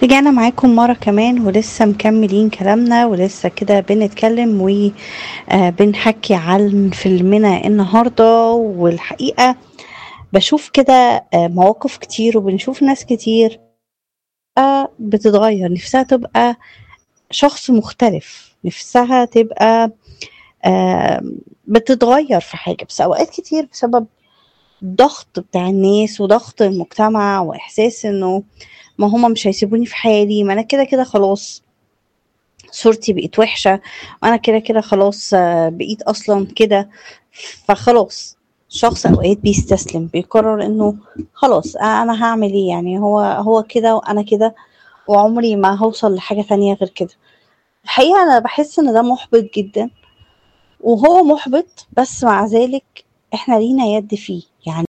رجعنا معاكم مرة كمان ولسه مكملين كلامنا ولسه كده بنتكلم وبنحكي عن فيلمنا النهاردة والحقيقة بشوف كده آه، مواقف كتير وبنشوف ناس كتير آه، بتتغير نفسها تبقى شخص مختلف نفسها تبقى آه، بتتغير في حاجة بس أوقات كتير بسبب ضغط بتاع الناس وضغط المجتمع وإحساس إنه ما هما مش هيسيبوني في حالي ما أنا كده كده خلاص صورتي بقت وحشة وأنا كده كده خلاص آه، بقيت أصلا كده فخلاص شخص أوقات بيستسلم بيقرر إنه خلاص آه، أنا هعمل إيه يعني هو هو كده وأنا كده وعمري ما هوصل لحاجة تانية غير كده الحقيقة أنا بحس إن ده محبط جدا وهو محبط بس مع ذلك إحنا لينا يد فيه يعني